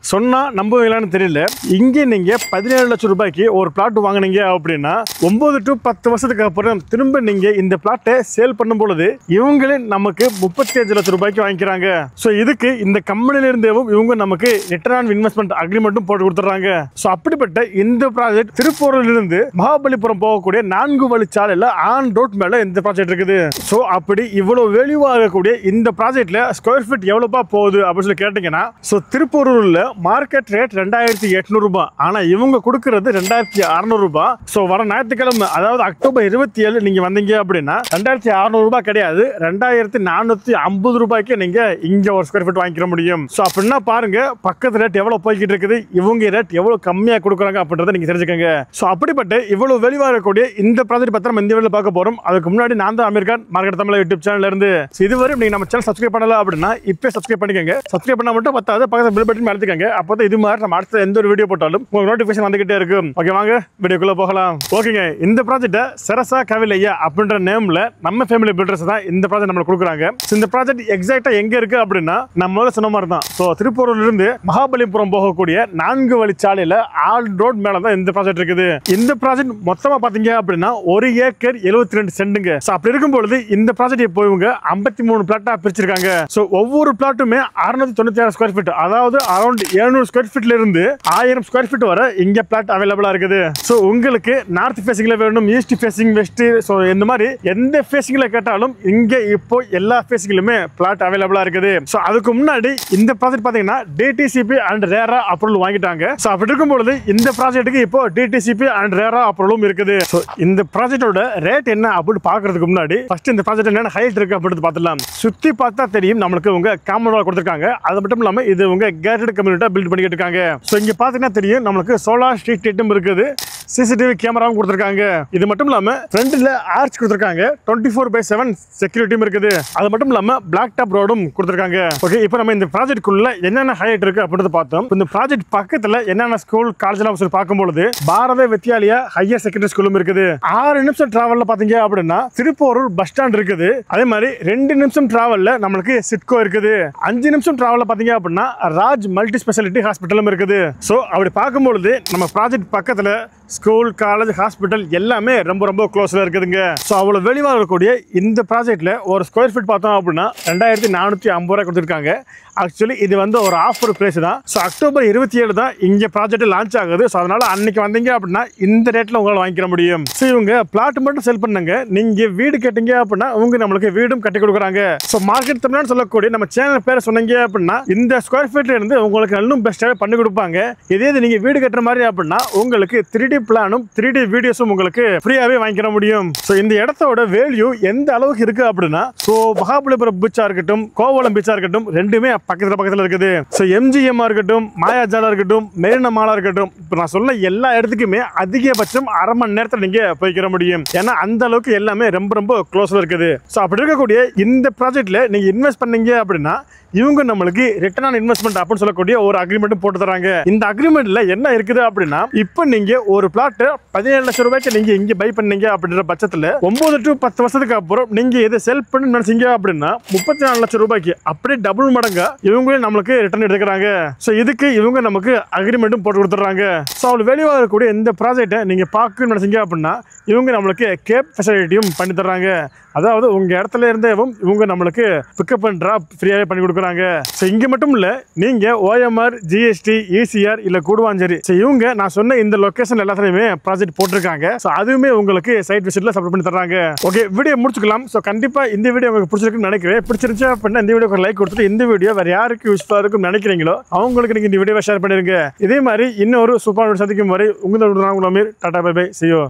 சொன்னா நம்புவீங்களான்னு தெரியல இங்கே நீங்க பதினேழு லட்சம் ரூபாய்க்கு ஒரு பிளாட் வாங்குனீங்க அப்படின்னா ஒன்பது டு பத்து வருஷத்துக்கு அப்புறம் திரும்ப நீங்க இந்த பிளாட்டை சேல் பண்ணும் பொழுது இவங்களே நமக்கு முப்பத்தி அஞ்சு லட்சம் ரூபாய்க்கு வாங்கிக்கிறாங்க ஸோ இதுக்கு இந்த கம்பெனில இருந்தேவும் இவங்க நமக்கு ரிட்டர்ன் ஆன் இன்வெஸ்ட்மெண்ட் அக்ரிமெண்ட்டும் போட்டு கொடுத்துறாங்க ஸோ அப்படிப்பட்ட இந்த ப்ராஜெக்ட் திருப்பூரில் இருந்து மகாபலிபுரம் போகக்கூடிய நான்கு வழிச்சாலையில் ஆன் ரோட் மேல இந்த ப்ராஜெக்ட் இருக்குது ஸோ அப்படி இவ்வளவு வேல்யூ ஆகக்கூடிய இந்த ப்ராஜெக்ட்ல ஸ்கொயர் ஃபீட் எவ்வளோப்பா போகுது அப்படின்னு சொல்லி கேட்டிங்கன்னா ஸோ திருப்பூரூர்ல மார்க்கெட் ரேட் ரெண்டாயிரத்தி எட்நூறு ரூபாய் ஆனா இவங்க கொடுக்கறது ரெண்டாயிரத்தி அறநூறு ரூபாய் ஸோ வர ஞாயிற்றுக்கிழமை அதாவது அக்டோபர் இருபத்தி ஏழு நீங்க வந்தீங்க அப்படின்னா ரெண்டாயிரத்தி அறநூறு ரூபாய் கிடையாது ரெண்டாயிரத்தி நானூத்தி ஐம்பது ரூபாய்க்கு நீங்க இங்க ஒரு ஸ்கொயர் ஃபீட் வாங்கிக்கிற முடியும் ஸோ அப்படின்னா பாருங்க பக்கத்து ரேட் எவ்வளவு போய்கிட்டு இருக்குது இவங்க ரேட் எவ்வளவு கம்மியா கொடுக்குறாங்க அப்படின்றத நீங்க தெரிஞ்சுக்கங்க ஸோ அப்படிப்பட்ட இவ்வளவு வெளிவா இருக்கக்கூடிய இந்த ப்ராஜெக்ட் பத்தி நம்ம இந்த வீடியோ பார்க்க போறோம் அதுக்கு முன்னாடி நான் தான் அமீர் கான் மார்க்கெட் தமிழ் யூடியூப் சேனல்ல இருந்து So, இதுவரை நீங்க நம்ம சேனல் சப்ஸ்கிரைப் பண்ணல அப்படின்னா இப்போ சப்ஸ்கிரைப் பண்ணிக்கங்க சப்ஸ்கிரைப் பண்ணா மட்டும் பத்தாது பக்கத்துல பெல் பட்டன் அழுத்திக்கங்க அப்போ இது மாதிரி நம்ம அடுத்த எந்த ஒரு வீடியோ போட்டாலும் உங்களுக்கு நோட்டிஃபிகேஷன் வந்துகிட்டே இருக்கும் ஓகே வாங்க வீடியோக்குள்ள போகலாம் ஓகேங்க இந்த ப்ராஜெக்ட்டை சரசா கவிலையா அப்படின்ற நேம்ல நம்ம ஃபேமிலி பில்டர்ஸ் தான் இந்த ப்ராஜெக்ட் நம்மளுக்கு கொடுக்குறாங்க So, இந்த ப்ராஜெக்ட் எக்ஸாக்டா எங்க இருக்கு அப்படின்னா நம்ம முதல்ல சொன்ன மாதிரி தான் ஸோ திருப்பூர்ல இருந்து மகாபலிபுரம் போகக்கூடிய நான்கு வழிச்சாலையில ஆல் ரோட் மேல தான் இந்த ப்ராஜெக்ட் இருக்குது இந்த ப்ராஜெக்ட் மொத்தமா பாத்தீங்க அப்படின்னா ஒரு ஏக்கர் எழுபத்தி ரெண்டு சென்டுங்க ஸோ அப்படி இருக்கும் பொழுது இந்த ப்ராஜெக்ட் இப்போ இவங்க ஐம்பத்தி மூணு பிளாட்டா பிரிச்சிருக்காங்க ஸோ ஒவ்வொரு பிளாட்டுமே அறுநூத்தி தொண்ணூத்தி ஆறு ஸ்கொயர் ஃபீட் அதாவது அரௌண்ட் எழுநூறு ஸ்கொயர் ஃபீட்ல இருந்து ஆயிரம் ஸ்கொயர் ஃபீட் வரை இங்க பிளாட் அவைலபிளா இருக்குது ஸோ உங்களுக்கு நார்த் ஃபேசிங்ல வேணும் ஈஸ்ட் ஃபேசிங் வெஸ்ட் ஸோ இந்த மாதிரி எந்த ஃபேசிங்ல கேட்டாலும் இங்க இப்போ எல்லா ஃபேசிங்லுமே பிளாட் அவைலபிளா இருக்குது ஸோ அதுக்கு முன்னாடி இந்த ப்ராஜெக்ட் பாத்தீங்கன்னா டிடிசிபி அண்ட் ரேரா அப்ரூவல் வாங்கிட்டாங்க ஸோ அப்படி இருக்கும் பொழுது இந்த ப்ராஜெக்ட்டுக்கு இப்போ டிடிசிபி அண்ட் ரேரா அப்ரூவலும் இருக்குது ஸோ இந்த ப்ராஜெக்டோட ரேட் என்ன அப்படின்னு பார்க்கறதுக்கு முன்னாடி ஃபர்ஸ்ட் இந்த ப்ராஜெக்ட் என்னென்ன ஹைட் இருக்கு அப்படின்னு பார்த்துலாம் சுத்தி பார்த்தா தெரியும் நம்மளுக்கு உங்க காமன் வால் கொடுத்துருக்காங்க அது மட்டும் இல்லாம இது உங்க கேட்டட் கம்யூனிட்டா பில்ட் பண்ணிக்கிட்டு இருக்காங்க ஸோ இங்க பாத்தீங்கன்னா தெரியும் நம்மளுக்கு சோலார் ஸ்ட்ரீட் லைட்டும் இருக்குது சிசிடிவி கேமராவும் கொடுத்துருக்காங்க இது மட்டும் இல்லாம ஃப்ரண்ட்ல ஆர்ச் கொடுத்துருக்காங்க டுவெண்ட்டி ஃபோர் பை செவன் செக்யூரிட்டியும் இருக்குது அது மட்டும் இல்லாம பிளாக் டாப் ரோடும் கொடுத்துருக்காங்க ஓகே இப்போ நம்ம இந்த ப்ராஜெக்ட்குள்ள என்னென்ன ஹைட் இருக்கு அப்படின்றத பார்த்தோம் இந்த ப்ராஜெக்ட் பக்கத்துல என்னென்ன ஸ்கூல் காலேஜ் எல்லாம் சொல்லி பார்க்கும்பொழுது பாரத வித்யாலயா ஹையர் செகண்டரி ஸ்கூலும் இருக்குது ஆறு நிமிஷம் டிராவல்ல பாத்தீங்க அப்படின்னா திருப்பூரூர் பஸ் ஸ்டாண்ட் இருக்குது அதே மாதிரி ரெண்டு நிமிஷம் டிராவல்ல நம்மளுக்கு சிட்கோ இருக்குது அஞ்சு நிமிஷம் டிராவல்ல பாத்தீங்க அப்படின்னா ராஜ் மல்டி ஸ்பெஷாலிட்டி ஹாஸ்பிட்டலும் இருக்குது ஸோ அப்படி பார்க்கும்பொழுது நம்ம ப்ராஜெக்ட் பக்கத்துல ஸ்கூல் காலேஜ் ஹாஸ்பிட்டல் எல்லாமே ரொம்ப ரொம்ப க்ளோஸ்ல இருக்குதுங்க ஸோ அவ்வளோ வெளிவாக இருக்கக்கூடிய இந்த ப்ராஜெக்ட்ல ஒரு ஸ்கொயர் ஃபீட் பார்த்தோம் அப்படின்னா ரெண்டாயிரத்தி நானூற்றி ஐம்பது ரூபா கொடுத்துருக்காங்க ஆக்சுவலி இது வந்து ஒரு ஆஃபர் பிரைஸ் தான் ஸோ அக்டோபர் இருபத்தி ஏழு தான் இங்கே ப்ராஜெக்ட் லான்ச் ஆகுது ஸோ அதனால அன்னைக்கு வந்தீங்க அப்படின்னா இந்த ரேட்டில் உங்களால் வாங்கிக்கிற முடியும் ஸோ இவங்க பிளாட் மட்டும் செல் பண்ணாங்க நீங்க வீடு கேட்டீங்க அப்படின்னா அவங்க நம்மளுக்கு வீடும் கட்டி கொடுக்குறாங்க ஸோ மார்க்கெட் தமிழ்னு சொல்லக்கூடிய நம்ம சேனல் பேரை சொன்னீங்க அப்படின்னா இந்த ஸ்கொயர் ஃபீட்ல இருந்து உங்களுக்கு இன்னும் பெஸ்ட்டாக பண்ணி கொடுப்பாங்க இதே இது நீங்க வீடு கட்டுற மாதிரி அப்படின்னா உங்களுக்கு த்ரீ டி பிளானும் த்ரீ டி வீடியோஸும் உங்களுக்கு ஃப்ரீயாவே வாங்கிக்கிற முடியும் ஸோ இந்த இடத்தோட வேல்யூ எந்த அளவுக்கு இருக்கு அப்படின்னா ஸோ மகாபலிபுரம் பீச்சா இருக்கட்டும் கோவளம் பீச்சா இருக்கட்டும் ரெண்டுமே பக்கத்துல பக்கத்துல இருக்குது ஸோ எம்ஜிஎம்மா இருக்கட்டும் மாயாஜாலா இருக்கட்டும் மெரினா மாலா இருக்கட்டும் இப்போ நான் சொல்ல எல்லா இடத்துக்குமே அதிகபட்சம் அரை மணி நேரத்தில் நீங்க போய்க்கிற முடியும் ஏன்னா அந்த அளவுக்கு எல்லாமே ரொம்ப ரொம்ப க்ளோஸ்ல இருக்குது ஸோ அப்படி இருக்கக்கூடிய இந்த ப்ராஜெக்ட்ல நீங்க இன்வெஸ்ட் பண்ணீங்க அப்படின்னா இவங்க நம்மளுக்கு ரிட்டர்ன் ஆன் இன்வெஸ்ட்மெண்ட் அப்படின்னு சொல்லக்கூடிய ஒரு அக்ரிமெண்ட் போட்டு தராங்க இந்த அக்ரிமெண்ட்ல என்ன இருக்குது அப்படின்னா இப்போ நீங்க ஒரு பிளாட் பதினேழு லட்சம் ரூபாய்க்கு நீங்க இங்க பை பண்ணீங்க அப்படின்ற பட்சத்துல ஒன்பது டு பத்து வருஷத்துக்கு அப்புறம் நீங்க இதை செல் பண்ணி நினைச்சீங்க அப்படின்னா முப்பத்தி நாலு லட்சம் ரூபாய்க்கு அப்படியே டபுள் மடங்கா இவங்களே நம்மளுக்கு ரிட்டர்ன் எடுக்கிறாங்க ஸோ இதுக்கு இவங்க நமக்கு அக்ரிமெண்ட்டும் போட்டு கொடுத்துட்றாங்க ஸோ அவ்வளோ வெளியாக இருக்கக்கூடிய இந்த ப்ராஜெக்ட்டை நீங்க பார்க்கணும்னு நினைச்சீங்க அப்படின்னா இவங்க நம்மளுக்கு கேப் ஃபெசிலிட்டியும் பண்ணி தர்றாங்க அதாவது உங்க இடத்துல இருந்தேவும் இவங்க நம்மளுக்கு பிக்கப் அண்ட் ட்ராப் ஃப்ரீயாவே பண்ணி கொடுக்குறாங்க ஸோ இங்க மட்டும் இல்ல நீங்க ஓஎம்ஆர் ஜிஎஸ்டி இசிஆர் இல்ல கூடுவாஞ்சேரி ஸோ இவங்க நான் சொன்ன இந்த லொகேஷன் எல்லாத்துலயுமே ப்ராஜெக்ட் போட்டிருக்காங்க ஸோ அதுவுமே உங்களுக்கு சைட் விசிட்ல சப்போர்ட் பண்ணி தர்றாங்க ஓகே வீடியோ முடிச்சுக்கலாம் ஸோ கண்டிப்பா இந்த வீடியோ உங்களுக்கு பிடிச்சிருக்குன்னு நினைக்கிறேன் பிடிச்சிருந்துச்சு அப்படின்னா இந்த வீடியோக்கு லைக் கொடுத்துட்டு இந்த வீடியோ வேற யாருக்கு யூஸ்ஃபுல்லா இருக்கும் நினைக்கிறீங்களோ அவங்களுக்கு நீங்க இந்த வீடியோவை ஷேர் பண்ணிருங்க இதே மாதிரி இன்னொரு சூப்பர் சந்திக்கும் வரை உங்களோட நான் உங்களை டாடா பை பை சியோ